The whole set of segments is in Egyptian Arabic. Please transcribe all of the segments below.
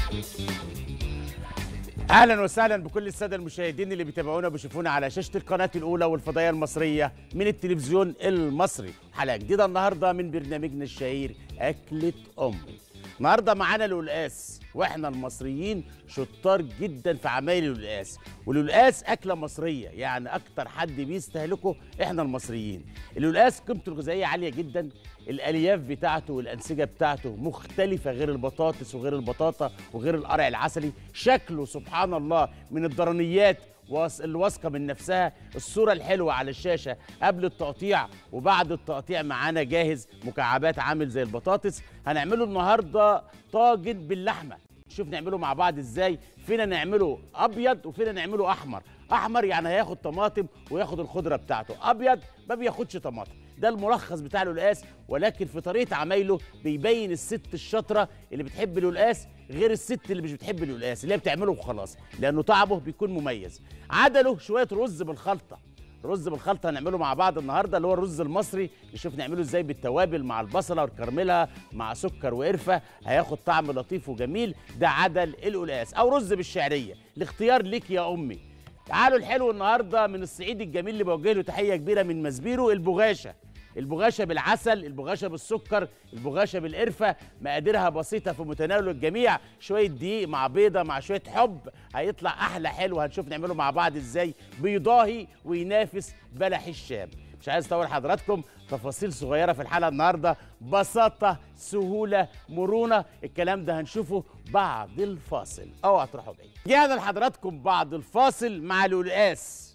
اهلا وسهلا بكل الساده المشاهدين اللي بيتابعونا وبيشوفونا على شاشه القناه الاولى والفضائيه المصريه من التلفزيون المصري حلقه جديده النهارده من برنامجنا الشهير اكله امي النهارده معانا القلقاس واحنا المصريين شطار جدا في عمايل القلقاس والقلقاس اكله مصريه يعني اكتر حد بيستهلكه احنا المصريين القلقاس قيمته الغذائيه عاليه جدا الالياف بتاعته والانسجه بتاعته مختلفه غير البطاطس وغير البطاطا وغير القرع العسلي شكله سبحان الله من الضرنيات واس- اللي واثقه من نفسها الصوره الحلوه على الشاشه قبل التقطيع وبعد التقطيع معانا جاهز مكعبات عامل زي البطاطس هنعمله النهارده طاجن باللحمه نشوف نعمله مع بعض ازاي فينا نعمله ابيض وفينا نعمله احمر احمر يعني هياخد طماطم وياخد الخضره بتاعته ابيض ما بياخدش طماطم ده الملخص بتاع القلقاس ولكن في طريقه عمايله بيبين الست الشاطره اللي بتحب القلقاس غير الست اللي مش بتحب القلقاس اللي هي بتعمله وخلاص لانه طعمه بيكون مميز عدله شويه رز بالخلطه رز بالخلطه هنعمله مع بعض النهارده اللي هو الرز المصري نشوف نعمله ازاي بالتوابل مع البصله ونكرملها مع سكر وقرفه هياخد طعم لطيف وجميل ده عدل القلقاس او رز بالشعريه الاختيار ليك يا امي تعالوا الحلو النهارده من الصعيد الجميل اللي بوجه له تحيه كبيره من مسبيرو البغاشه البغاشه بالعسل البغاشه بالسكر البغاشه بالقرفه مقاديرها بسيطه في متناول الجميع شويه دقيق مع بيضه مع شويه حب هيطلع احلى حلو هنشوف نعمله مع بعض ازاي بيضاهي وينافس بلح الشام مش عايز اطول حضراتكم تفاصيل صغيره في الحلقه النهارده بساطه سهوله مرونه الكلام ده هنشوفه بعد الفاصل اوعى تروحوا بعيد جانا لحضراتكم بعد الفاصل مع القلقاس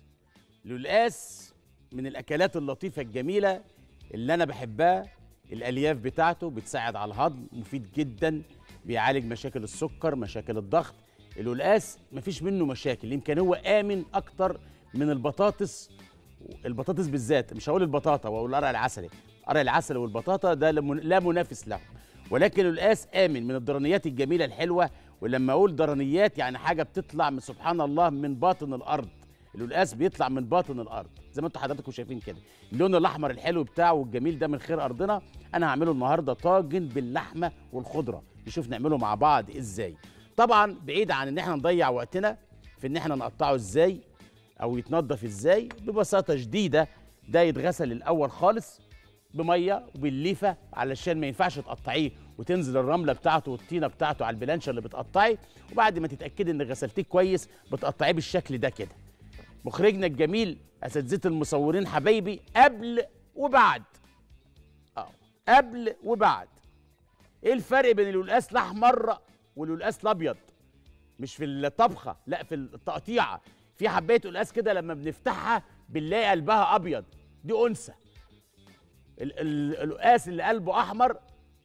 القلقاس من الاكلات اللطيفه الجميله اللي انا بحبها الالياف بتاعته بتساعد على الهضم مفيد جدا بيعالج مشاكل السكر مشاكل الضغط القلقاس مفيش منه مشاكل يمكن هو امن اكتر من البطاطس البطاطس بالذات مش هقول البطاطا واقول القرع العسلي القرع العسلي والبطاطا ده لم- لا منافس له ولكن القلقاس امن من الدرنيات الجميله الحلوه ولما اقول درنيات يعني حاجه بتطلع من سبحان الله من باطن الارض القلقاس بيطلع من باطن الارض زي ما انتم حضراتكم شايفين كده اللون الاحمر الحلو بتاعه والجميل ده من خير ارضنا انا هعمله النهارده طاجن باللحمه والخضره نشوف نعمله مع بعض ازاي طبعا بعيد عن ان احنا نضيع وقتنا في ان احنا نقطعه ازاي او يتنضف ازاي ببساطه شديده ده يتغسل الاول خالص بميه وبالليفه علشان ما ينفعش تقطعيه وتنزل الرمله بتاعته والطينه بتاعته على البلانشه اللي بتقطعي وبعد ما تتاكدي ان غسلتيه كويس بتقطعيه بالشكل ده كده مخرجنا الجميل اساتذه المصورين حبايبي قبل وبعد اه قبل وبعد ايه الفرق بين القلقاس الاحمر والقلقاس الابيض مش في الطبخه لا في التقطيعه في حبايه قلقاس كده لما بنفتحها بنلاقي قلبها ابيض دي انثى ال- ال- القلقاس اللي قلبه احمر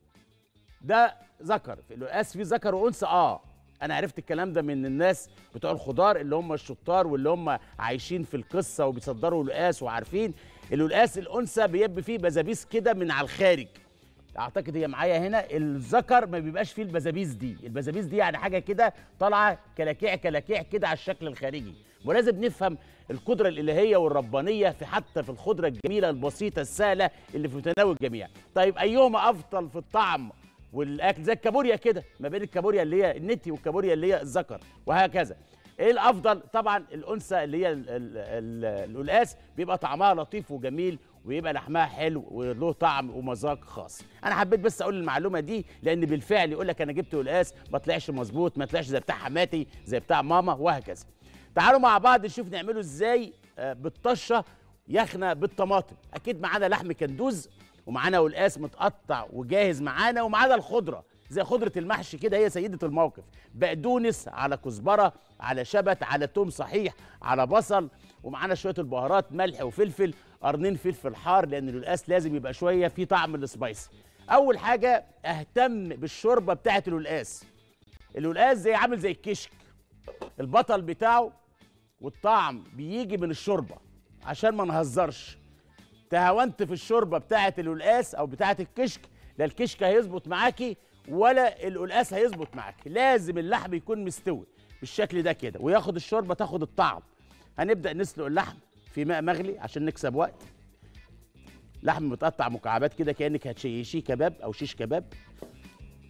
ده ذكر في القلقاس فيه ذكر وانثى اه انا عرفت الكلام ده من الناس بتوع الخضار اللي هم الشطار واللي هم عايشين في القصه وبيصدروا القلقاس وعارفين القلقاس الانثى بيبقى فيه بزابيس كده من على الخارج اعتقد هي معايا هنا الذكر ما بيبقاش فيه البزابيس دي البزابيس دي يعني حاجه كده طالعه كلاكيع كلاكيع كده على الشكل الخارجي ولازم نفهم القدره الالهيه والربانيه في حتى في الخضره الجميله البسيطه السهله اللي في متناول الجميع طيب ايهما افضل في الطعم والاكل زي الكابوريا كده ما بين الكابوريا اللي هي النتي والكابوريا اللي هي الذكر وهكذا ايه الافضل طبعا الانثى اللي هي ال- ال- ال- القلقاس بيبقى طعمها لطيف وجميل ويبقى لحمها حلو وله طعم ومذاق خاص انا حبيت بس اقول المعلومه دي لان بالفعل يقول لك انا جبت قلقاس ما طلعش مظبوط ما طلعش زي بتاع حماتي زي بتاع ماما وهكذا تعالوا مع بعض نشوف نعمله ازاي آه، بالطشه يخنه بالطماطم اكيد معانا لحم كندوز ومعانا قلقاس متقطع وجاهز معانا ومعانا الخضره زي خضره المحشي كده هي سيده الموقف بقدونس على كزبره على شبت على توم صحيح على بصل ومعانا شويه البهارات ملح وفلفل قرنين فلفل حار لان القلقاس لازم يبقى شويه فيه طعم السبايسي اول حاجه اهتم بالشوربه بتاعه القلقاس القلقاس زي عامل زي الكشك البطل بتاعه والطعم بيجي من الشوربه عشان ما نهزرش تهاونت في الشوربه بتاعه القلقاس او بتاعه الكشك لا الكشك هيظبط معاكي ولا القلقاس هيظبط معاكي لازم اللحم يكون مستوي بالشكل ده كده وياخد الشوربه تاخد الطعم هنبدا نسلق اللحم في ماء مغلي عشان نكسب وقت لحم متقطع مكعبات كده كانك هتشيشيه كباب او شيش كباب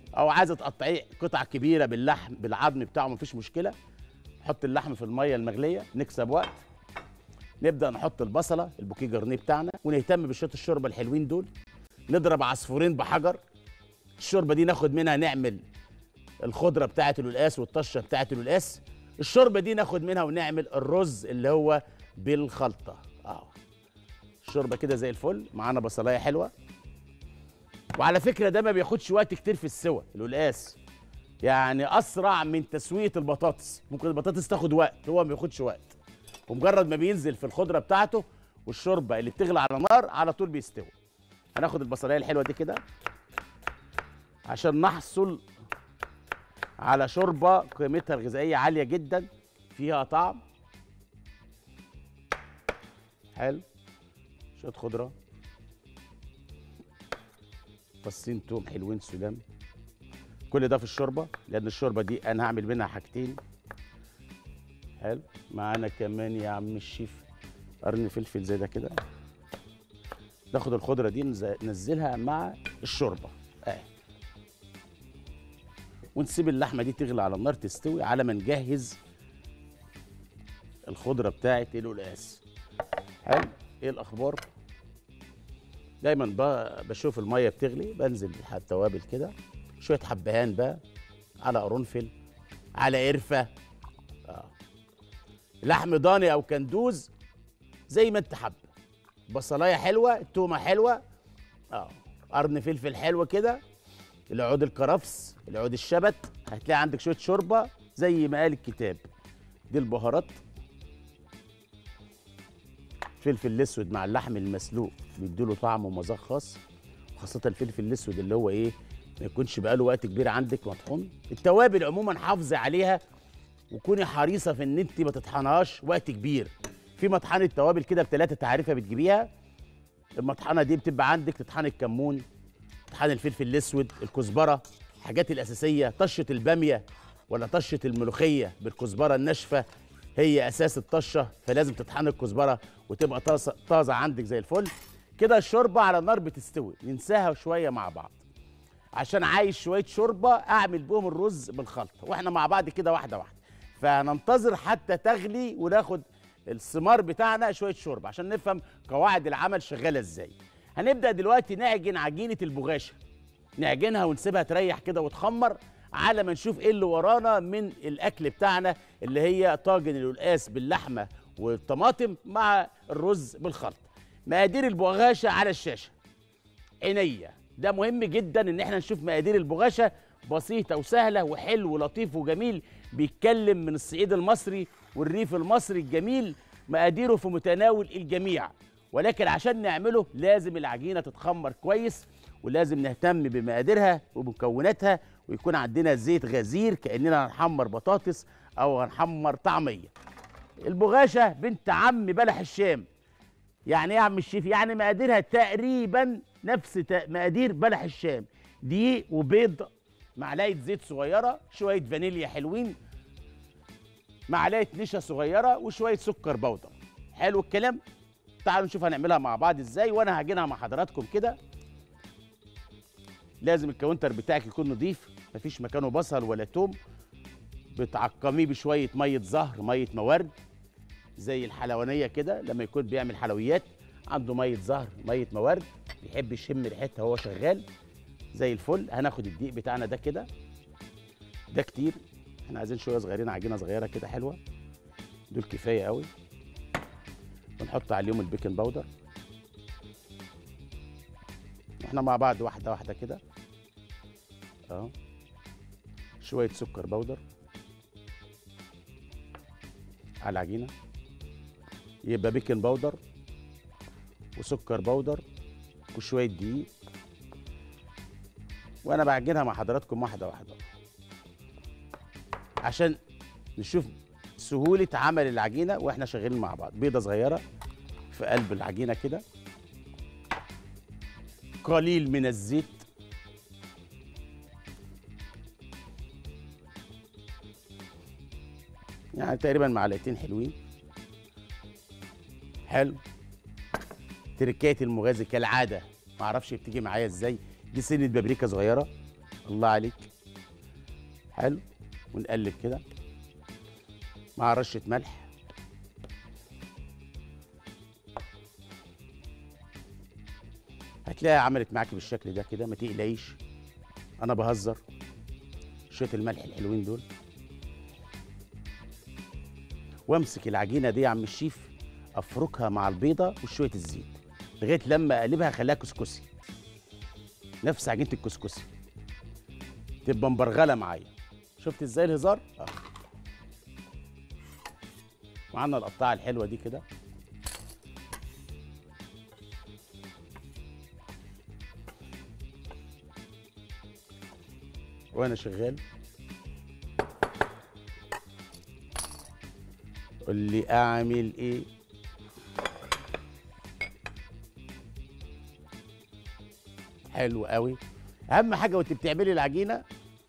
او عايزه تقطعيه قطع كبيره باللحم بالعظم بتاعه مفيش مشكله نحط اللحم في الميه المغليه نكسب وقت نبدا نحط البصله البوكيه جرنيه بتاعنا ونهتم بشويه الشوربه الحلوين دول نضرب عصفورين بحجر الشوربه دي ناخد منها نعمل الخضره بتاعه القلقاس والطشه بتاعه القلقاس الشوربه دي ناخد منها ونعمل الرز اللي هو بالخلطه اه الشوربه كده زي الفل معانا بصلايه حلوه وعلى فكره ده ما بياخدش وقت كتير في السوى القلقاس يعني اسرع من تسويه البطاطس ممكن البطاطس تاخد وقت هو ما بياخدش وقت ومجرد ما بينزل في الخضره بتاعته والشوربه اللي بتغلي على نار على طول بيستوي هناخد البصلايه الحلوه دي كده عشان نحصل على شوربه قيمتها الغذائيه عاليه جدا فيها طعم حلو شويه خضره فصين توم حلوين سلام كل ده في الشوربه لان الشوربه دي انا هعمل منها حاجتين حلو معانا كمان يا عم الشيف قرن فلفل زي ده كده ناخد الخضره دي نز- ننزلها مع الشوربه اهي ونسيب اللحمه دي تغلي على النار تستوي على ما نجهز الخضره بتاعه القلقاس حلو ايه الاخبار دايما ب- بشوف الميه بتغلي بنزل بالتوابل كده شويه حبهان بقى على قرنفل على قرفه آه. لحم ضاني او كندوز زي ما انت حابب بصلايه حلوه تومه حلوه اه قرن فلفل حلو كده العود الكرفس العود الشبت هتلاقي عندك شويه شوربه زي ما قال الكتاب دي البهارات الفلفل الاسود مع اللحم المسلوق بيديله طعم ومذاق خاص خاصة الفلفل الاسود اللي هو ايه ما يكونش بقاله وقت كبير عندك مطحون التوابل عموما حافظي عليها وكوني حريصة في ان انت ما تطحنهاش وقت كبير في مطحنة توابل كده بثلاثة تعريفة بتجيبيها المطحنة دي بتبقى عندك تطحن الكمون تطحن الفلفل الاسود الكزبرة الحاجات الأساسية طشة البامية ولا طشة الملوخية بالكزبرة الناشفة هي أساس الطشة فلازم تطحن الكزبرة وتبقى طازة طازة عندك زي الفل كده الشوربة على النار بتستوي ننساها شوية مع بعض عشان عايز شوية شوربة أعمل بهم الرز بالخلطة وإحنا مع بعض كده واحدة واحدة فهننتظر حتى تغلي وناخد الثمار بتاعنا شوية شوربة عشان نفهم قواعد العمل شغالة إزاي هنبدأ دلوقتي نعجن عجينة البغاشة نعجنها ونسيبها تريح كده وتخمر على ما نشوف ايه اللي ورانا من الاكل بتاعنا اللي هي طاجن القلقاس باللحمه والطماطم مع الرز بالخلط مقادير البغاشه على الشاشه عينيا ده مهم جدا ان احنا نشوف مقادير البغاشه بسيطه وسهله وحلو ولطيف وجميل بيتكلم من الصعيد المصري والريف المصري الجميل مقاديره في متناول الجميع ولكن عشان نعمله لازم العجينه تتخمر كويس ولازم نهتم بمقاديرها ومكوناتها ويكون عندنا زيت غزير كاننا هنحمر بطاطس او هنحمر طعميه البغاشه بنت عم بلح الشام يعني ايه يا عم الشيف يعني مقاديرها تقريبا نفس تا- مقادير بلح الشام دقيق وبيض معلقه زيت صغيره شويه فانيليا حلوين معلقه نشا صغيره وشويه سكر بودر حلو الكلام تعالوا نشوف هنعملها مع بعض ازاي وانا هعجنها مع حضراتكم كده لازم الكاونتر بتاعك يكون نظيف مفيش مكانه بصل ولا توم بتعقميه بشويه ميه زهر ميه موارد زي الحلوانيه كده لما يكون بيعمل حلويات عنده ميه زهر ميه موارد بيحب يشم ريحتها وهو شغال زي الفل هناخد الدقيق بتاعنا ده كده ده كتير احنا عايزين شويه صغيرين عجينه صغيره كده حلوه دول كفايه قوي ونحط عليهم البيكنج باودر احنا مع بعض واحده واحده كده اهو شويه سكر بودر على العجينه يبقى بيكنج باودر وسكر بودر وشويه دقيق وانا بعجنها مع حضراتكم واحده واحده عشان نشوف سهوله عمل العجينه واحنا شغالين مع بعض بيضه صغيره في قلب العجينه كده قليل من الزيت يعني تقريبا معلقتين حلوين حلو تركات المغازي كالعاده ما اعرفش بتيجي معايا ازاي دي سنه بابريكا صغيره الله عليك حلو ونقلب كده مع رشه ملح هتلاقيها عملت معاكي بالشكل ده كده ما تقلقيش انا بهزر شويه الملح الحلوين دول وامسك العجينه دي يا عم الشيف افركها مع البيضه وشويه الزيت لغايه لما اقلبها اخليها كسكسي نفس عجينه الكسكسي تبقى مبرغله معايا شفت ازاي الهزار اه معانا القطاعه الحلوه دي كده وانا شغال قول لي اعمل ايه حلو قوي اهم حاجه وانت بتعملي العجينه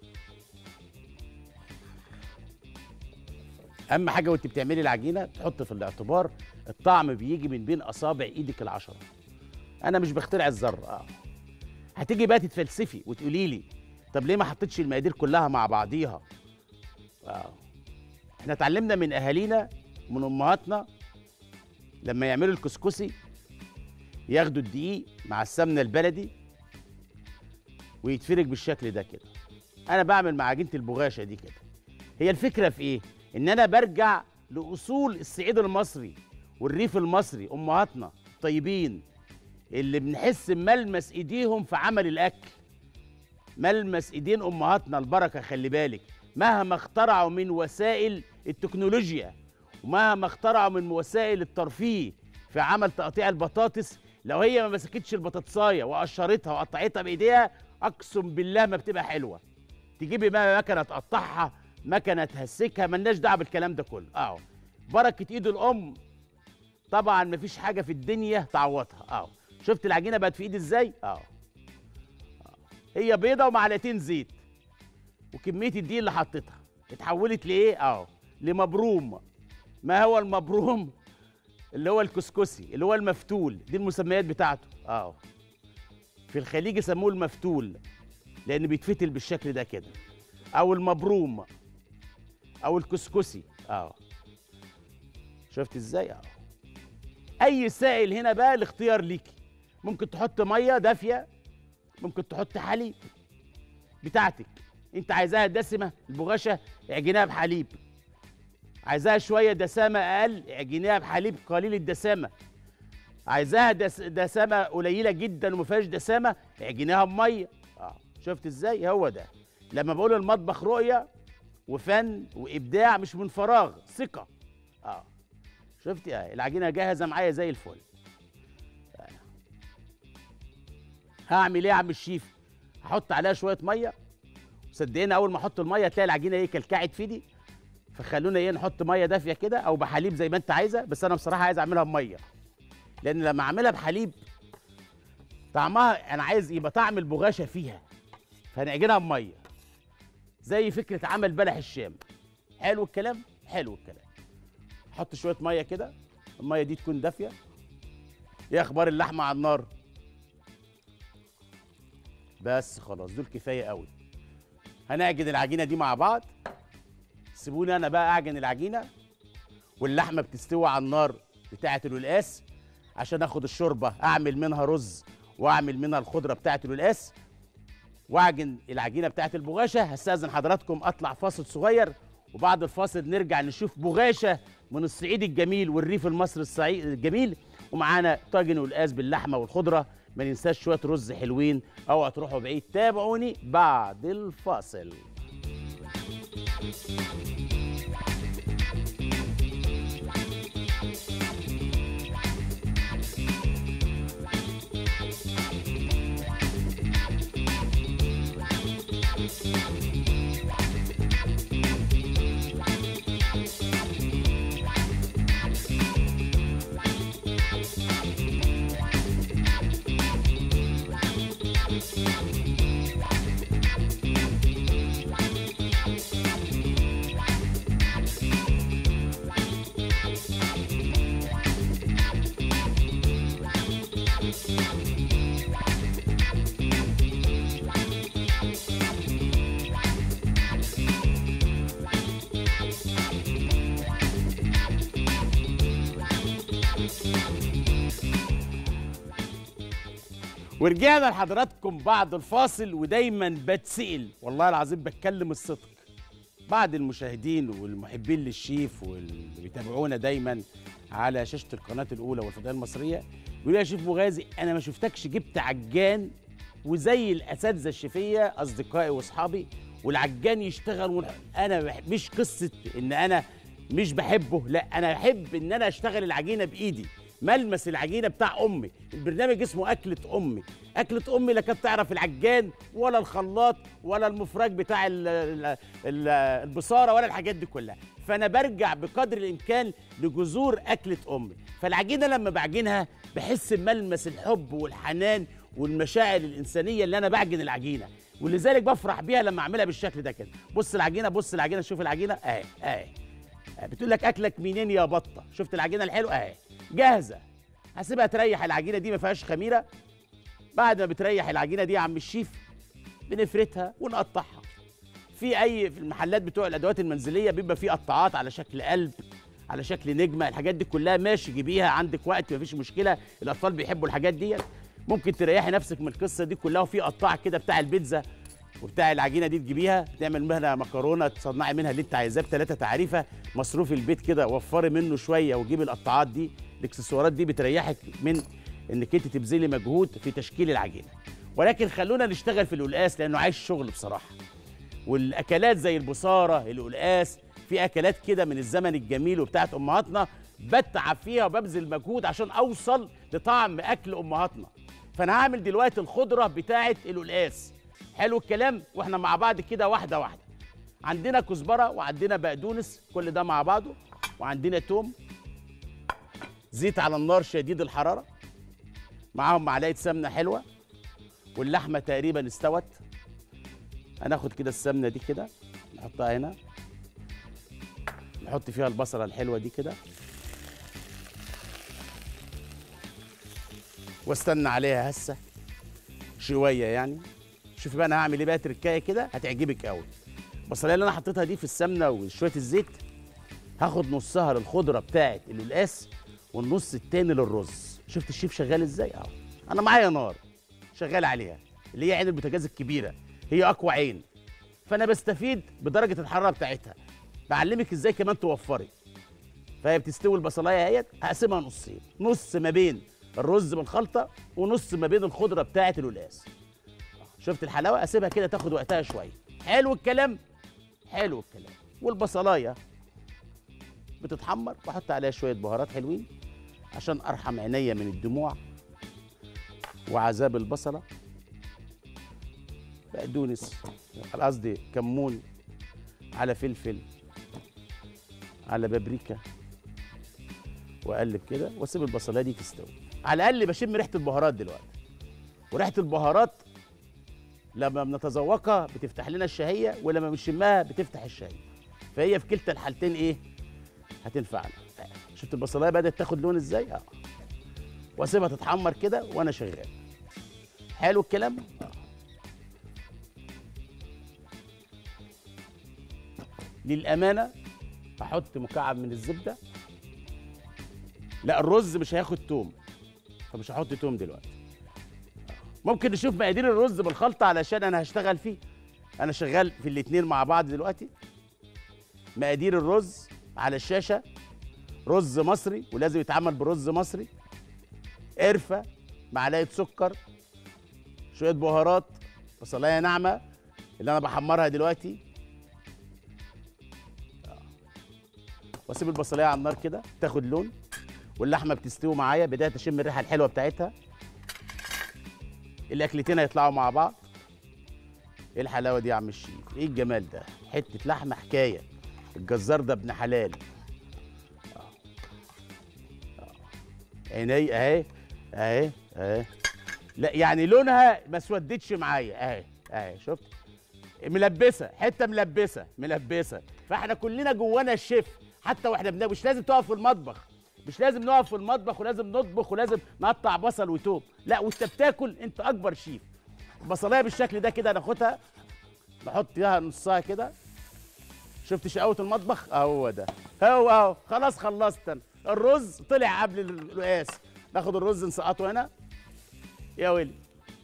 اهم حاجه وانت بتعملي العجينه تحط في الاعتبار الطعم بيجي من بين اصابع ايدك العشره انا مش بخترع الذره اه هتيجي بقى تتفلسفي وتقولي لي طب ليه ما حطيتش المقادير كلها مع بعضيها اه احنا اتعلمنا من اهالينا من امهاتنا لما يعملوا الكسكسي ياخدوا الدقيق مع السمنه البلدي ويتفرج بالشكل ده كده انا بعمل مع عجينه البغاشه دي كده هي الفكره في ايه ان انا برجع لاصول الصعيد المصري والريف المصري امهاتنا الطيبين اللي بنحس بملمس ايديهم في عمل الاكل ملمس ايدين امهاتنا البركه خلي بالك مهما اخترعوا من وسائل التكنولوجيا ومهما اخترعوا من وسائل الترفيه في عمل تقطيع البطاطس لو هي ما مسكتش البطاطسايه وقشرتها وقطعتها بايديها اقسم بالله ما بتبقى حلوه تجيبي بقى مكنه تقطعها مكنه تهسكها ملناش دعوه بالكلام ده كله اهو بركه ايد الام طبعا مفيش حاجه في الدنيا تعوضها اهو شفت العجينه بقت في ايدي ازاي اهو هي بيضه ومعلقتين زيت وكميه الدقيق اللي حطيتها اتحولت لايه اهو لمبروم ما هو المبروم اللي هو الكسكسي اللي هو المفتول دي المسميات بتاعته اهو في الخليج يسموه المفتول لان بيتفتل بالشكل ده كده او المبروم او الكسكسي اهو شفت ازاي اهو اي سائل هنا بقى الاختيار ليكي ممكن تحط ميه دافيه ممكن تحط حليب بتاعتك انت عايزاها دسمه البغاشه اعجنيها بحليب عايزاها شويه دسامه اقل اعجنيها بحليب قليل الدسامه عايزاها دس دسامه قليله جدا وما فيهاش دسامه اعجنيها بميه اه شفت ازاي هو ده لما بقول المطبخ رؤيه وفن وابداع مش من فراغ ثقه اه شفتي اه العجينه جاهزه معايا زي الفل آه. هعمل ايه يا عم الشيف هحط عليها شويه ميه صدقني اول ما احط الميه تلاقي العجينه ايه كلكعت في دي فخلونا ايه نحط ميه دافيه كده او بحليب زي ما انت عايزه بس انا بصراحه عايز اعملها بميه لان لما اعملها بحليب طعمها انا عايز يبقى طعم البغاشه فيها فهنعجنها بميه زي فكره عمل بلح الشام حلو الكلام حلو الكلام حط شويه ميه كده الميه دي تكون دافيه ايه اخبار اللحمه على النار بس خلاص دول كفايه قوي هنعجن العجينه دي مع بعض سيبوني انا بقى اعجن العجينه واللحمه بتستوي على النار بتاعه القلقاس عشان اخد الشوربه اعمل منها رز واعمل منها الخضره بتاعه القلقاس واعجن العجينه بتاعه البغاشه هستاذن حضراتكم اطلع فاصل صغير وبعد الفاصل نرجع نشوف بغاشه من الصعيد الجميل والريف المصري الصعيد الجميل ومعانا طاجن والقاس باللحمه والخضره ما ننساش شويه رز حلوين اوعى تروحوا بعيد تابعوني بعد الفاصل ورجعنا لحضراتكم بعد الفاصل ودايما بتسأل والله العظيم بتكلم الصدق بعض المشاهدين والمحبين للشيف واللي بيتابعونا دايما على شاشه القناه الاولى والفضائيه المصريه بيقول يا شيف مغازي انا ما شفتكش جبت عجان وزي الاساتذه الشيفيه اصدقائي واصحابي والعجان يشتغل ون... انا بح... مش قصه ان انا مش بحبه لا انا بحب ان انا اشتغل العجينه بايدي ملمس العجينه بتاع امي البرنامج اسمه اكله امي اكله امي لا كانت تعرف العجان ولا الخلاط ولا المفرج بتاع ال ال ال البصاره ولا الحاجات دي كلها فانا برجع بقدر الامكان لجذور اكله امي فالعجينه لما بعجنها بحس بملمس الحب والحنان والمشاعر الانسانيه اللي انا بعجن العجينه ولذلك بفرح بيها لما اعملها بالشكل ده كده بص العجينه بص العجينه شوف العجينه اهي اهي بتقول لك اكلك منين يا بطه شفت العجينه الحلوه اهي جاهزه هسيبها تريح العجينه دي ما فيهاش خميره بعد ما بتريح العجينه دي يا عم الشيف بنفردها ونقطعها في اي في المحلات بتوع الادوات المنزليه بيبقى في قطاعات على شكل قلب على شكل نجمه الحاجات دي كلها ماشي جيبيها عندك وقت مفيش مشكله الاطفال بيحبوا الحاجات دي ممكن تريحي نفسك من القصه دي كلها وفي قطاع كده بتاع البيتزا وبتاع العجينه دي تجيبيها تعمل منها مكرونه تصنعي منها اللي انت عايزاه بثلاثه تعريفه مصروف البيت كده وفري منه شويه وجيبي القطاعات دي الاكسسوارات دي بتريحك من انك انت تبذلي مجهود في تشكيل العجينه ولكن خلونا نشتغل في القلقاس لانه عايز شغل بصراحه والاكلات زي البصاره القلقاس في اكلات كده من الزمن الجميل وبتاعت امهاتنا بتعب فيها وببذل مجهود عشان اوصل لطعم اكل امهاتنا فانا هعمل دلوقتي الخضره بتاعت القلقاس حلو الكلام واحنا مع بعض كده واحده واحده عندنا كزبره وعندنا بقدونس كل ده مع بعضه وعندنا توم زيت على النار شديد الحراره معاهم معلقه سمنه حلوه واللحمه تقريبا استوت هناخد كده السمنه دي كده نحطها هنا نحط فيها البصله الحلوه دي كده واستنى عليها هسه شويه يعني شوفي بقى انا هعمل ايه بقى تركايه كده هتعجبك قوي البصلايه اللي انا حطيتها دي في السمنه وشويه الزيت هاخد نصها للخضره بتاعت القلقاس والنص التاني للرز شفت الشيف شغال ازاي اهو انا معايا نار شغال عليها اللي هي عين البوتاجاز الكبيره هي اقوى عين فانا بستفيد بدرجه الحراره بتاعتها بعلمك ازاي كمان توفري فهي بتستوي البصلايه اهيت هقسمها نصين نص ما بين الرز بالخلطه ونص ما بين الخضره بتاعت القلقاس شفت الحلاوه اسيبها كده تاخد وقتها شويه حلو الكلام حلو الكلام والبصلايه بتتحمر واحط عليها شويه بهارات حلوين عشان ارحم عينيا من الدموع وعذاب البصله بقدونس قصدي كمون على فلفل على بابريكا واقلب كده واسيب البصلايه دي تستوي على الاقل بشم ريحه البهارات دلوقتي وريحه البهارات لما بنتذوقها بتفتح لنا الشهيه ولما بنشمها بتفتح الشهيه فهي في كلتا الحالتين ايه هتنفعنا شفت البصلايه بدات تاخد لون ازاي اه واسيبها تتحمر كده وانا شغال حلو الكلام اه للامانه هحط مكعب من الزبده لا الرز مش هياخد توم فمش هحط توم دلوقتي ممكن نشوف مقادير الرز بالخلطه علشان انا هشتغل فيه انا شغال في الاتنين مع بعض دلوقتي مقادير الرز على الشاشه رز مصري ولازم يتعمل برز مصري قرفه معلقه سكر شويه بهارات بصلايه ناعمه اللي انا بحمرها دلوقتي واسيب البصلايه على النار كده تاخد لون واللحمه بتستوي معايا بدايه اشم الريحه الحلوه بتاعتها الاكلتين هيطلعوا مع بعض ايه الحلاوه دي يا عم الشيف ايه الجمال ده حته لحمه حكايه الجزار ده ابن حلال آه. آه. عيني اهي اهي اهي لا يعني لونها ما اسودتش معايا اهي اهي شفت ملبسه حته ملبسه ملبسه فاحنا كلنا جوانا الشيف حتى واحنا بناكل مش لازم تقف في المطبخ مش لازم نقف في المطبخ ولازم نطبخ ولازم نقطع بصل وتوم لا وانت بتاكل انت اكبر شيف البصلايه بالشكل ده كده ناخدها نحط فيها نصها كده شفت شقاوة المطبخ اهو ده هو اهو خلاص خلصت انا الرز طلع قبل القياس ناخد الرز نسقطه هنا يا ويلي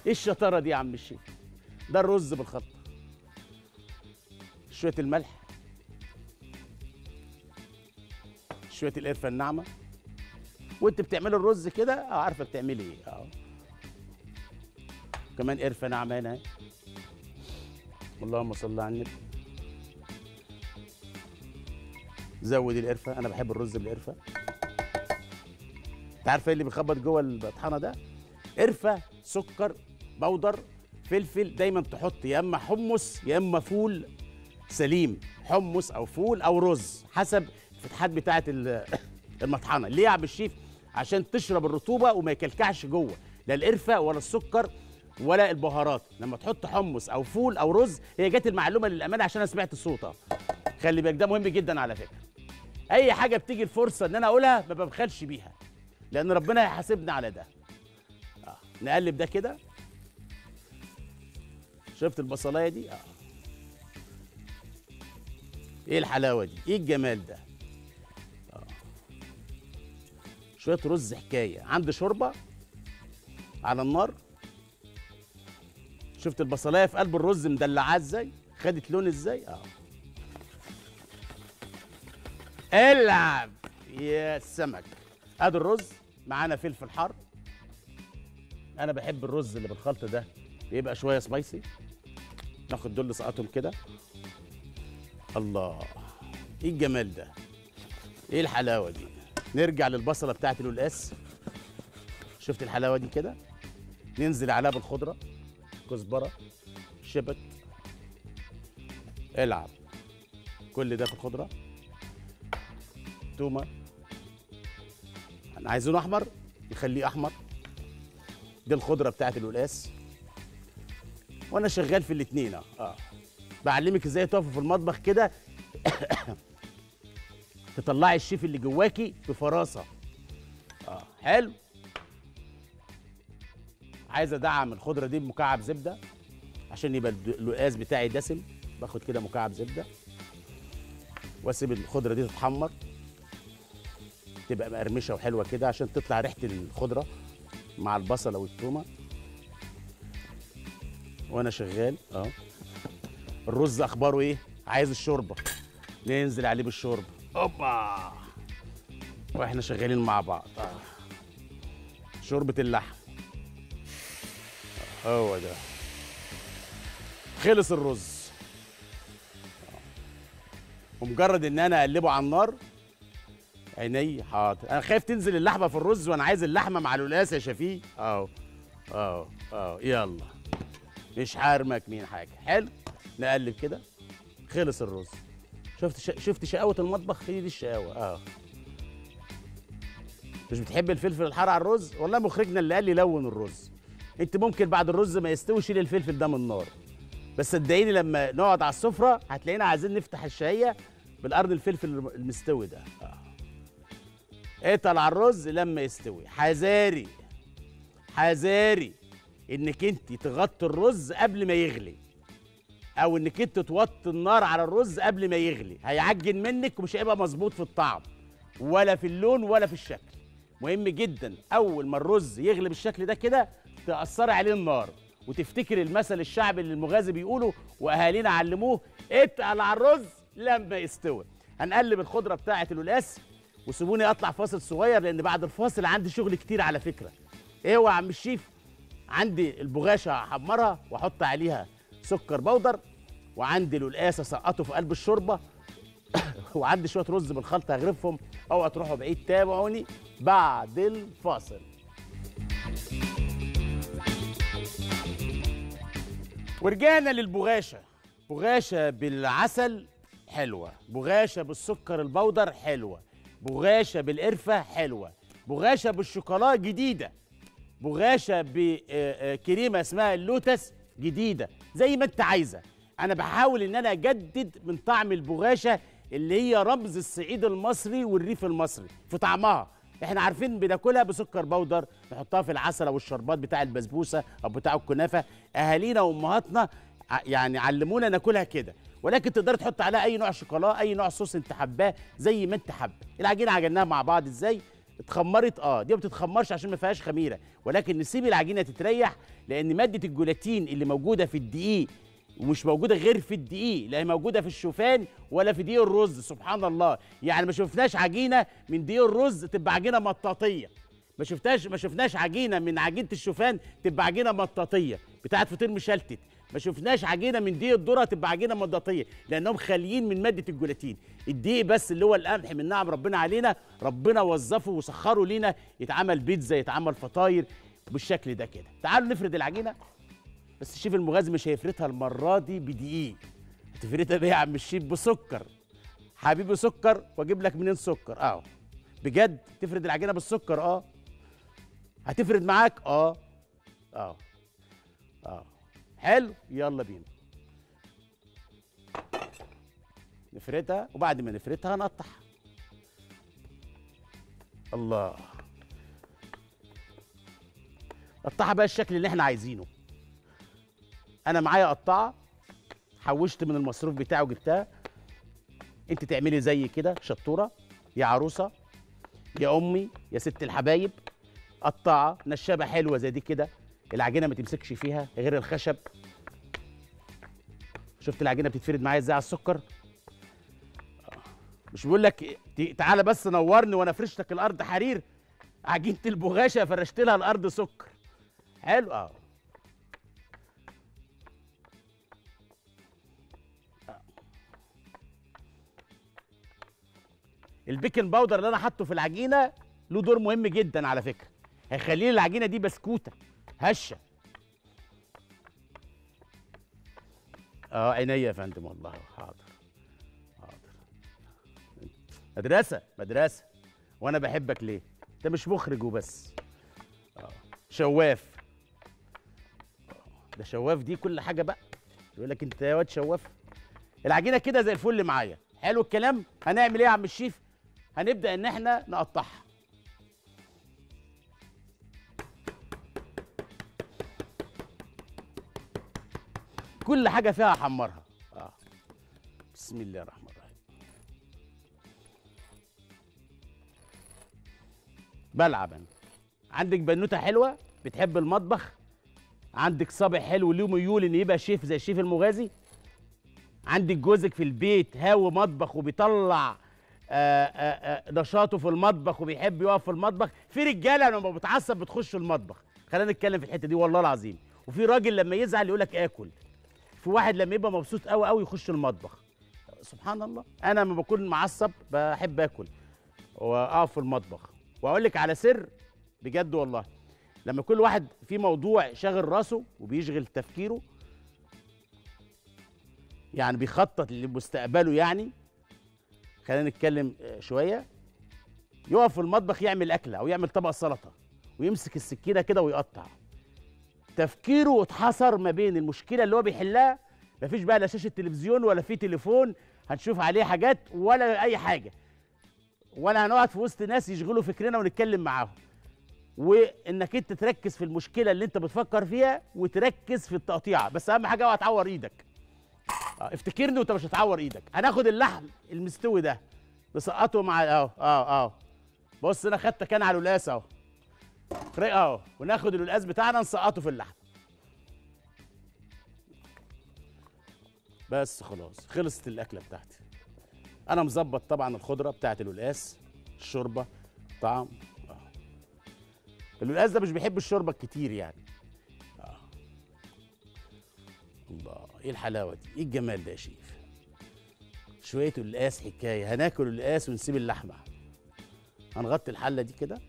ايه الشطاره دي يا عم الشيخ ده الرز بالخلطه شويه الملح شويه القرفه الناعمه وانت بتعملي الرز كده اه عارفه بتعملي ايه اه كمان قرفه ناعمه هنا اهي. اللهم صل على النبي زود القرفه انا بحب الرز بالقرفه انت عارفه ايه اللي بيخبط جوه الطحانه ده قرفه سكر بودر فلفل دايما تحط يا اما حمص يا اما فول سليم حمص او فول او رز حسب الفتحات بتاعه ال- المطحنه ليه يا عم الشيف عشان تشرب الرطوبه وما يكلكعش جوه لا القرفه ولا السكر ولا البهارات لما تحط حمص او فول او رز هي جت المعلومه للامانه عشان انا سمعت الصوت اه خلي بالك ده مهم جدا على فكره اي حاجه بتيجي الفرصه ان انا اقولها ما ببخلش بيها لان ربنا هيحاسبنا على ده آه. نقلب ده كده شفت البصلايه دي اه ايه الحلاوه دي ايه الجمال ده آه. شويه رز حكايه عندي شوربه على النار شفت البصلايه في قلب الرز مدلعاه ازاي خدت لون ازاي اه العب يا سمك ادي الرز معانا فلفل حار انا بحب الرز اللي بالخلط ده بيبقى شويه سبايسي ناخد دول نسقطهم كده الله ايه الجمال ده ايه الحلاوه دي نرجع للبصله بتاعت القلقاس شفت الحلاوه دي كده ننزل عليها بالخضره كزبره شبت العب كل ده في الخضره تومه انا عايزينه احمر نخليه احمر دي الخضره بتاعت القلقاس وانا شغال في الاثنين اه بعلمك ازاي تقفي في المطبخ كده تطلعي الشيف اللي جواكي بفراسه اه حلو عايز ادعم الخضره دي بمكعب زبده عشان يبقى الد- اللقاس بتاعي دسم باخد كده مكعب زبده واسيب الخضره دي تتحمر تبقى مقرمشه وحلوه كده عشان تطلع ريحه الخضره مع البصله والثومه وانا شغال اه الرز اخباره ايه عايز الشوربه ننزل عليه بالشوربه اوبا واحنا شغالين مع بعض آه. شوربه اللحم آه، هو ده خلص الرز آه. ومجرد ان انا اقلبه على النار عيني حاضر انا خايف تنزل اللحمه في الرز وانا عايز اللحمه مع القلقاس يا شفيق اهو اهو اهو يلا مش حارمك مين حاجه حلو نقلب كده خلص الرز شفت ش... شفت شقاوه المطبخ هي دي الشقاوه اه مش بتحب الفلفل الحار على الرز والله مخرجنا اللي قال لي لون الرز انت ممكن بعد الرز ما يستوي شيل الفلفل ده من النار بس صدقيني لما نقعد على السفره هتلاقينا عايزين نفتح الشهيه بالقرن الفلفل المستوي ده آه. اتقل على الرز لما يستوي حذاري حذاري انك انت تغطي الرز قبل ما يغلي او انك انت توطي النار على الرز قبل ما يغلي هيعجن منك ومش هيبقى مظبوط في الطعم ولا في اللون ولا في الشكل مهم جدا اول ما الرز يغلي بالشكل ده كده تاثري عليه النار وتفتكر المثل الشعبي اللي المغازي بيقوله واهالينا علموه اتقل على الرز لما يستوي هنقلب الخضره بتاعه القلقاس وسيبوني اطلع فاصل صغير لان بعد الفاصل عندي شغل كتير على فكره ايه هو يا عم الشيف عندي البغاشه هحمرها واحط عليها سكر بودر وعندي القلقاس اسقطه في قلب الشوربه وعندي شويه رز بالخلطه هغرفهم اوعوا تروحوا بعيد تابعوني بعد الفاصل ورجعنا للبغاشه بغاشه بالعسل حلوه بغاشه بالسكر البودر حلوه بغاشه بالقرفه حلوه بغاشه بالشوكولا جديده بغاشه بكريمه اسمها اللوتس جديده زي ما انت عايزه انا بحاول ان انا اجدد من طعم البغاشه اللي هي رمز الصعيد المصري والريف المصري في طعمها احنا عارفين بناكلها بسكر بودر نحطها في العسل او الشربات بتاع البسبوسه او بتاع الكنافه اهالينا وامهاتنا ع- يعني علمونا ناكلها كده ولكن تقدر تحط عليها اي نوع شوكولا اي نوع صوص انت حباه زي ما انت حابه العجينه عجناها مع بعض ازاي اتخمرت اه دي ما بتتخمرش عشان ما فيهاش خميره ولكن نسيب العجينه تتريح لان ماده الجولاتين اللي موجوده في الدقيق ومش موجوده غير في الدقيق لا هي موجوده في الشوفان ولا في دقيق الرز سبحان الله يعني ما شفناش عجينه من دقيق الرز تبقى عجينه مطاطيه ما شفتاش ما شفناش عجينه من عجينه الشوفان تبقى عجينه مطاطيه بتاعت فطير مشلتت ما شفناش عجينه من دقيق الذره تبقى عجينه مطاطيه لانهم خاليين من ماده الجولاتين الدقيق بس اللي هو القمح من نعم ربنا علينا ربنا وظفه وسخره لينا يتعمل بيتزا يتعمل فطاير بالشكل ده كده تعالوا نفرد العجينه بس الشيف المغازي مش هيفردها المره دي بدقيق هتفردها بيه يا عم الشيف بسكر حبيبي سكر واجيب لك منين سكر اه بجد تفرد العجينه بالسكر اه هتفرد معاك اه اه اه حلو يلا بينا نفردها وبعد ما نفردها نقطعها الله قطعها بقى الشكل اللي احنا عايزينه انا معايا قطعه حوشت من المصروف بتاعه وجبتها انت تعملي زي كده شطوره يا عروسه يا امي يا ست الحبايب قطعه نشابه حلوه زي دي كده العجينه ما تمسكش فيها غير الخشب شفت العجينه بتتفرد معايا ازاي على السكر مش بقول لك ت- تعالى بس نورني وانا فرشت لك الارض حرير عجينه البغاشه فرشت لها الارض سكر حلو اه البيكنج باودر اللي انا حاطه في العجينه له دور مهم جدا على فكره هيخلي لي العجينه دي بسكوته هشه اه عينيا يا فندم والله حاضر حاضر مدرسه مدرسه وانا بحبك ليه انت مش مخرج وبس آه. شواف آه. ده شواف دي كل حاجه بقى يقول لك انت يا واد شواف العجينه كده زي الفل معايا حلو الكلام هنعمل ايه يا عم الشيف هنبدا ان احنا نقطعها كل حاجه فيها احمرها اه بسم الله الرحمن الرحيم بلعب انا عندك بنوته حلوه بتحب المطبخ عندك صابع حلو ليه ميول ان يبقى شيف زي الشيف المغازي عندك جوزك في البيت هاوي مطبخ وبيطلع آآ آآ نشاطه في المطبخ وبيحب يقف في المطبخ في رجاله لما بتعصب بتخش المطبخ خلينا نتكلم في الحته دي والله العظيم وفي راجل لما يزعل يقول لك اكل في واحد لما يبقى مبسوط قوي قوي يخش المطبخ سبحان الله انا لما بكون معصب بحب اكل واقف في المطبخ واقول لك على سر بجد والله لما كل واحد في موضوع شاغل راسه وبيشغل تفكيره يعني بيخطط لمستقبله يعني خلينا نتكلم آه، شويه يقف في المطبخ يعمل اكله او يعمل طبق سلطه ويمسك السكينه كده ويقطع تفكيره اتحصر ما بين المشكله اللي هو بيحلها مفيش بقى لا شاشه تلفزيون ولا في تليفون هنشوف عليه حاجات ولا اي حاجه ولا هنقعد في وسط ناس يشغلوا فكرنا ونتكلم معاهم وانك انت تركز في المشكله اللي انت بتفكر فيها وتركز في التقطيعه بس اهم حاجه اوعى تعور ايدك آه، افتكرني وانت مش هتعور ايدك هناخد اللحم المستوي ده نسقطه مع اهو اه اه بص انا خدتك انا على القلاس اهو رق اهو وناخد القلاس بتاعنا نسقطه في اللحم بس خلاص خلصت الاكله بتاعتي انا مظبط طبعا الخضره بتاعت القلقاس الشوربه طعم آه. القلقاس ده مش بيحب الشوربه الكتير يعني آه. الله ايه الحلاوه دي ايه الجمال ده يا شيف شويه قلقاس حكايه هناكل القلقاس ونسيب اللحمه هنغطي الحله دي كده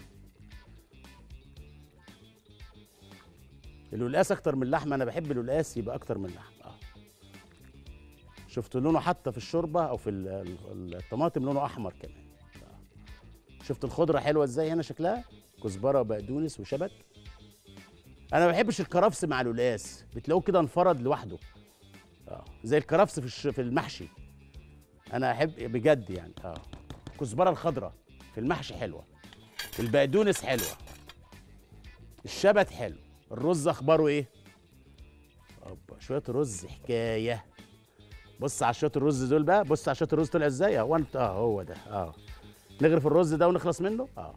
القلقاس اكتر من اللحمه انا بحب القلقاس يبقى اكتر من اللحمه اه شفت لونه حتى في الشوربه او في ال- ال- الطماطم لونه احمر كمان آه. شفت الخضره حلوه ازاي هنا شكلها كزبره وبقدونس وشبت انا ما بحبش الكرفس مع القلقاس بتلاقوه كده انفرد لوحده اه زي الكرفس في الش... في المحشي انا احب بجد يعني اه الكزبره الخضراء في المحشي حلوه البقدونس حلوه الشبت حلو الرز اخباره ايه اوبا شويه رز حكايه بص على شويه الرز دول بقى بص على شويه الرز طلع ازاي اهو انت اه هو ده اه نغرف الرز ده ونخلص منه اه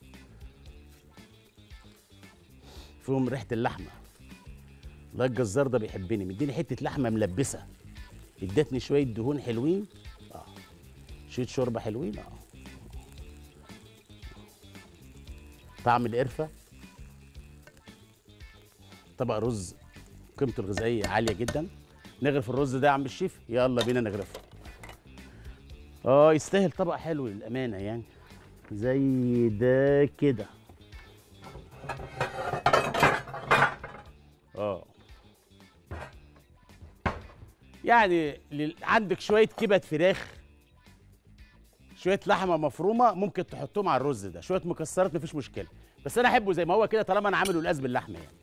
فيهم ريحه اللحمه الله الجزار ده بيحبني مديني حته لحمه ملبسه ادتني شويه دهون حلوين اه شويه شوربه حلوين اه طعم القرفه طبق رز قيمته الغذائيه عاليه جدا نغرف الرز ده يا عم الشيف يلا بينا نغرفه اه يستاهل طبق حلو للامانه يعني زي ده كده اه يعني لل- عندك شويه كبد فراخ شويه لحمه مفرومه ممكن تحطهم على الرز ده شويه مكسرات مفيش مشكله بس انا احبه زي ما هو كده طالما انا عامله القلب باللحمه يعني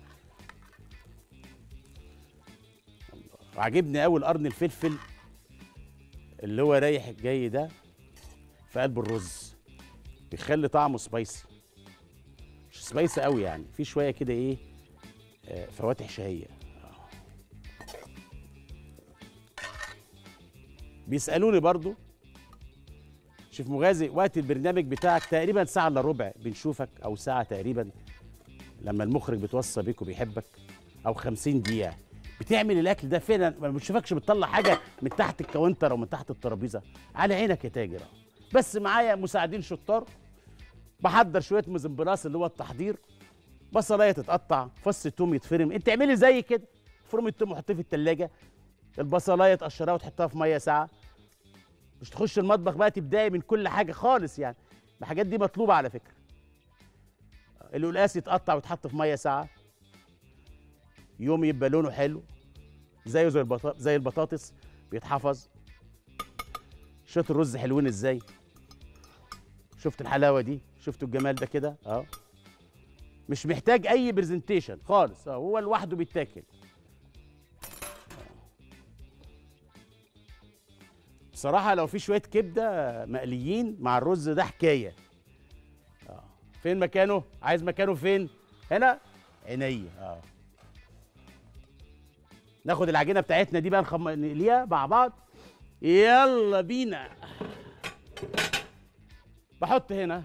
وعجبني قوي القرن الفلفل اللي هو رايح جاي ده في قلب الرز بيخلي طعمه سبايسي مش سبايسي قوي يعني في شويه كده ايه آه، فواتح شهيه آه. بيسالوني برضو شوف مغازي وقت البرنامج بتاعك تقريبا ساعه الا ربع بنشوفك او ساعه تقريبا لما المخرج بيتوصى بيك وبيحبك او 50 دقيقه بتعمل الاكل ده فعلا ما بنشوفكش بتطلع حاجه من تحت الكاونتر او من تحت الترابيزه على عينك يا تاجر أهو. بس معايا مساعدين شطار بحضر شويه مزمبلاس اللي هو التحضير بصلايه تتقطع فص التوم يتفرم انت اعملي زي كده فرم التوم وحطيه في التلاجة البصلايه تقشرها وتحطها في ميه ساعه مش تخش المطبخ بقى تبداي من كل حاجه خالص يعني الحاجات دي مطلوبه على فكره القلقاس يتقطع ويتحط في ميه ساعه يوم يبقى لونه حلو زيه زي البطاطس زي البطاطس بيتحفظ شويه الرز حلوين ازاي شفت الحلاوه دي شفتوا الجمال ده كده اه مش محتاج اي برزنتيشن خالص اه هو لوحده بيتاكل بصراحه لو في شويه كبده مقليين مع الرز ده حكايه اه فين مكانه عايز مكانه فين هنا عينيا اه ناخد العجينه بتاعتنا دي بقى نخم... نقليها مع بعض يلا بينا بحط هنا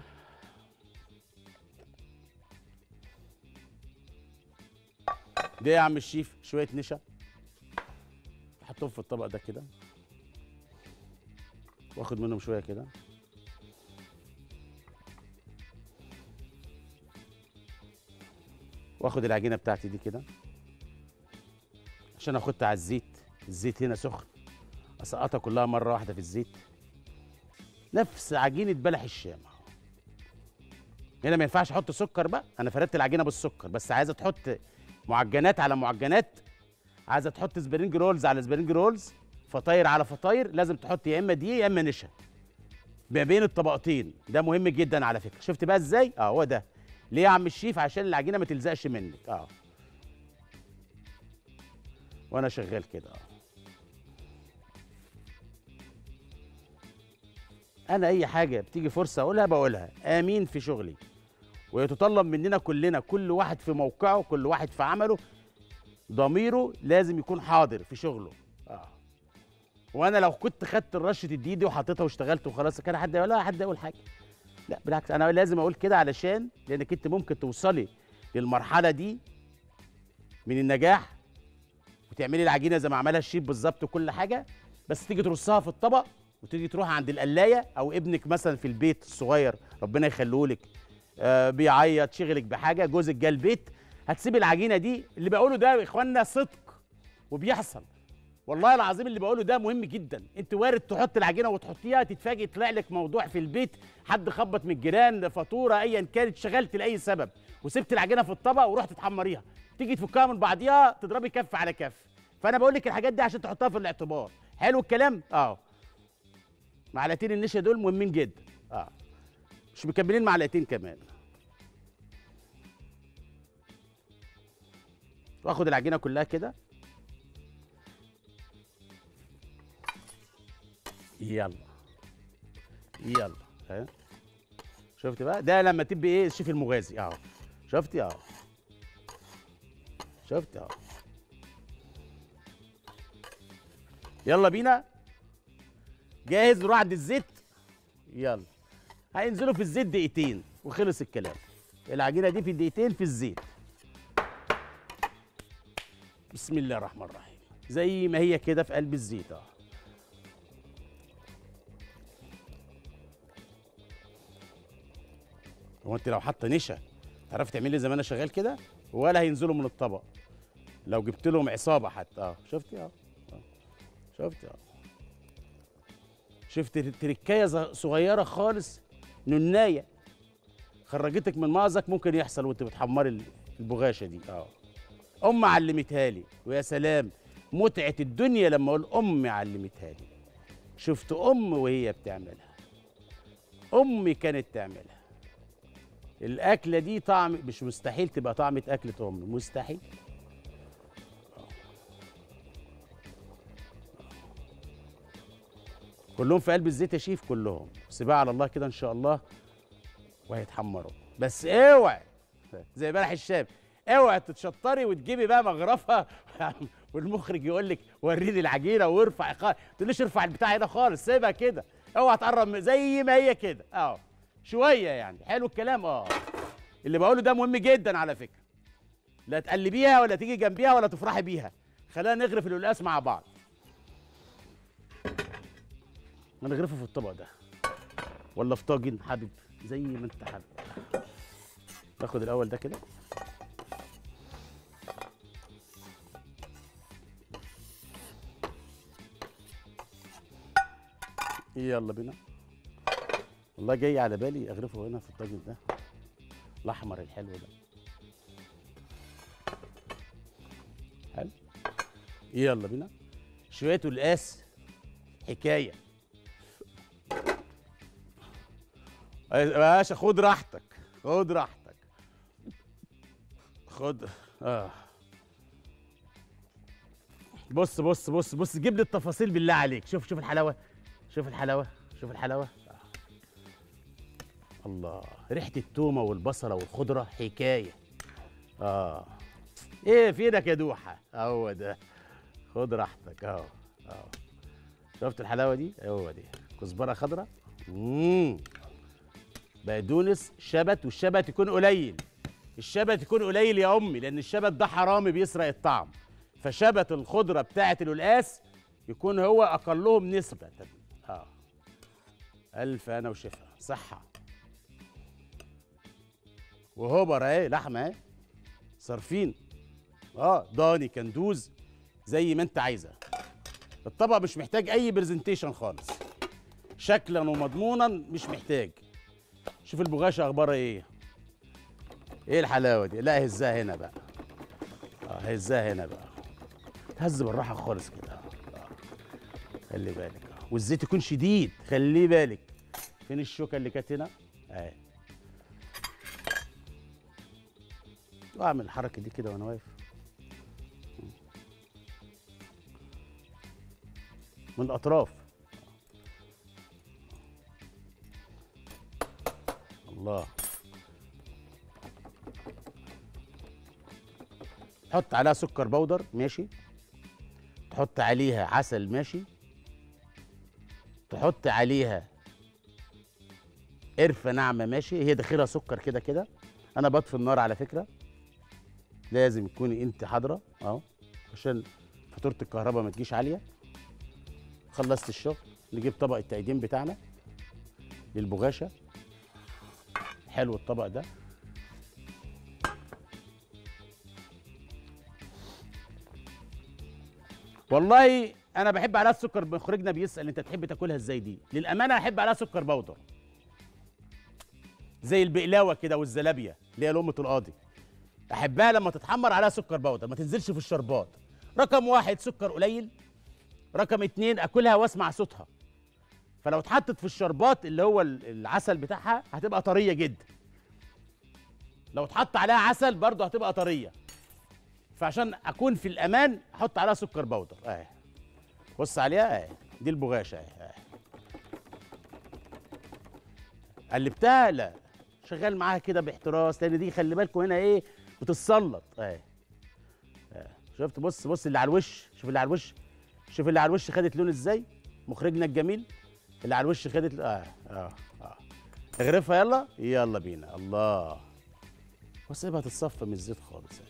ده يا عم الشيف شويه نشا احطهم في الطبق ده كده واخد منهم شويه كده واخد العجينه بتاعتي دي كده عشان اخدها على الزيت الزيت هنا سخن اسقطها كلها مره واحده في الزيت نفس عجينه بلح الشام هنا ما ينفعش احط سكر بقى انا فردت العجينه بالسكر بس عايزه تحط معجنات على معجنات عايزه تحط سبرينج رولز على سبرينج رولز فطاير على فطاير لازم تحط يا اما دي يا اما نشا ما بين الطبقتين ده مهم جدا على فكره شفت بقى ازاي اه هو ده ليه يا عم الشيف عشان العجينه ما تلزقش منك اه وانا شغال كده اه انا اي حاجه بتيجي فرصه اقولها بقولها امين في شغلي ويتطلب مننا كلنا كل واحد في موقعه كل واحد في عمله ضميره لازم يكون حاضر في شغله اه وانا لو كنت خدت الرشه الدقيق دي وحطيتها واشتغلت وخلاص كان حد ولا حد يقول حاجه لا بالعكس انا لازم اقول كده علشان لانك انت ممكن توصلي للمرحله دي من النجاح وتعملي العجينه زي ما عملها الشيف بالظبط وكل حاجه بس تيجي ترصها في الطبق وتيجي تروح عند القلايه او ابنك مثلا في البيت الصغير ربنا يخليه لك آه بيعيط شغلك بحاجه جوزك جه البيت هتسيب العجينه دي اللي بقوله ده يا اخوانا صدق وبيحصل والله العظيم اللي بقوله ده مهم جدا انت وارد تحط العجينه وتحطيها تتفاجئ يطلع لك موضوع في البيت حد خبط من الجيران فاتوره ايا كانت شغلت لاي سبب وسبت العجينه في الطبق ورحت تحمريها تيجي تفكها من بعضيها تضربي كف على كف فانا بقول لك الحاجات دي عشان تحطها في الاعتبار حلو الكلام اه معلقتين النشا دول مهمين جدا اه مش مكملين معلقتين كمان واخد العجينه كلها كده يلا يلا ها شفت بقى ده لما تبقي ايه الشيف المغازي اهو شفتي اهو شفت اهو يلا بينا جاهز نروح عند الزيت يلا هينزلوا في الزيت دقيقتين وخلص الكلام العجينه دي في دقيقتين في الزيت بسم الله الرحمن الرحيم زي ما هي كده في قلب الزيت اه هو انت لو حاطه نشا تعرفي تعملي زي ما انا شغال كده ولا هينزلوا من الطبق لو جبت لهم عصابه حتى اه شفتي اه آه. شفتي اه شفت تركايه ز- صغيره خالص ننايه خرجتك من مأزق ممكن يحصل وانت بتحمري ال- البغاشه دي اه ام علمتها لي ويا سلام متعه الدنيا لما اقول امي علمتها لي شفت ام وهي بتعملها امي كانت تعملها الاكله دي طعم مش مستحيل تبقى طعمه اكله امي مستحيل كلهم في قلب الزيت يا شيف كلهم سيبها على الله كده ان شاء الله وهيتحمروا بس اوعي زي بلح الشام اوعي تتشطري وتجيبي بقى مغرفه والمخرج يقول لك وريني العجينه وارفع ما تقوليش ارفع البتاع هنا خالص سيبها كده اوعى تقرب من- زي ما هي كده اه شويه يعني حلو الكلام اه اللي بقوله ده مهم جدا على فكره لا تقلبيها ولا تيجي جنبيها ولا تفرحي بيها خلينا نغرف القلقاس مع بعض هنغرفه في الطبق ده ولا في طاجن حابب زي ما انت حابب ناخد الاول ده كده يلا بينا والله جاي على بالي اغرفه هنا في الطاجن ده الاحمر الحلو ده حلو يلا بينا شويه القاس حكايه يا باشا خد راحتك خد راحتك خد اه بص بص بص بص جيب لي التفاصيل بالله عليك شوف شوف الحلاوه شوف الحلاوه شوف الحلاوه آه. الله ريحه التومه والبصله والخضره حكايه اه ايه فينك يا دوحه هو ده خد راحتك اهو اهو شفت الحلاوه دي هو دي كزبره خضراء امم بقدونس شبت والشبت يكون قليل الشبت يكون قليل يا امي لان الشبت ده حرامي بيسرق الطعم فشبت الخضره بتاعه القلقاس يكون هو اقلهم نسبه اه الف انا وشفا صحه وهوبر اهي لحمه اهي صارفين اه ضاني كندوز زي ما انت عايزه الطبق مش محتاج اي برزنتيشن خالص شكلا ومضمونا مش محتاج شوف البغاشه اخبارها ايه ايه الحلاوه دي لا هزها هنا بقى اه هزها هنا بقى تهز بالراحه خالص كده آه. خلي بالك آه. والزيت يكون شديد خلي بالك فين الشوكه اللي كانت هنا اهي واعمل الحركه دي كده وانا واقف من الاطراف الله تحط عليها سكر بودر ماشي تحط عليها عسل ماشي تحط عليها قرفه ناعمه ماشي هي داخلها سكر كده كده انا بطفي النار على فكره لازم تكوني انت حاضره اهو عشان فاتوره الكهرباء ما تجيش عاليه خلصت الشغل نجيب طبق التقديم بتاعنا للبغاشه حلو الطبق ده والله انا بحب عليها السكر مخرجنا بيسال انت تحب تاكلها ازاي دي للامانه احب عليها سكر بودر زي البقلاوه كده والزلابيه اللي هي لقمه القاضي احبها لما تتحمر عليها سكر بودر ما تنزلش في الشربات رقم واحد سكر قليل رقم اتنين اكلها واسمع صوتها فلو اتحطت في الشربات اللي هو ال- العسل بتاعها هتبقى طريه جدا لو اتحط عليها عسل برضه هتبقى طريه فعشان اكون في الامان احط عليها سكر بودر اهي بص عليها اهي دي البغاشه اهي اهي قلبتها لا شغال معاها كده باحتراس لان دي خلي بالكم هنا ايه بتتسلط اهي اهي. شفت بص بص اللي على الوش شوف اللي على الوش شوف اللي على الوش خدت لون ازاي مخرجنا الجميل اللي على الوش خدت اه اه اه اغرفها يلا يلا بينا الله واسيبها تتصفى من الزيت خالص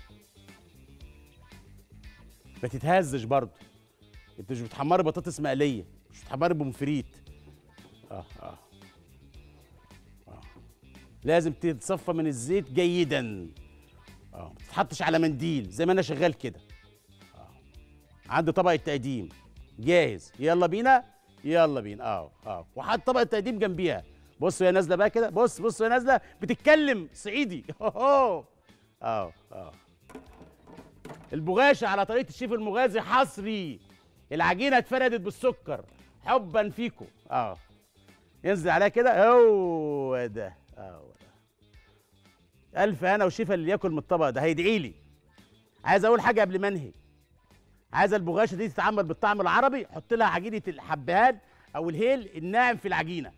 ما تتهزش برضه انت مش بتحمري بطاطس مقليه مش بتحمري بومفريت اه اه اه لازم تتصفى من الزيت جيدا اه ما تتحطش على منديل زي ما انا شغال كده اه عندي طبق التقديم جاهز يلا بينا يلا بينا اه اه وحط طبق التقديم جنبيها بصوا يا نازله بقى كده بص بص يا نازله بتتكلم صعيدي اه اه اه البغاشه على طريقه الشيف المغازي حصري العجينه اتفردت بالسكر حبا فيكم اه ينزل عليها كده هو ده هو ده الف هنا وشفا اللي ياكل من الطبق ده هيدعي لي عايز اقول حاجه قبل ما انهي عايز البغاشه دي تتعمل بالطعم العربي حط لها عجينه الحبهان او الهيل الناعم في العجينه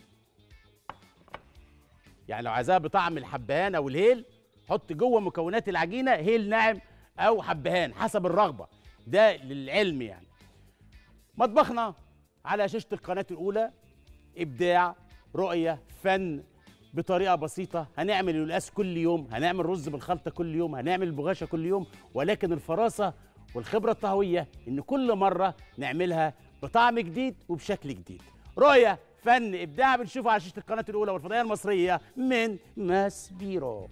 يعني لو عايزاها بطعم الحبهان او الهيل حط جوه مكونات العجينه هيل ناعم او حبهان حسب الرغبه ده للعلم يعني مطبخنا على شاشه القناه الاولى ابداع رؤيه فن بطريقه بسيطه هنعمل القلقاس كل يوم هنعمل رز بالخلطه كل يوم هنعمل البغاشه كل يوم ولكن الفراسه والخبره الطهويه ان كل مره نعملها بطعم جديد وبشكل جديد رؤيه فن ابداع بنشوفه على شاشه القناه الاولى والفضائيه المصريه من ماسبيرو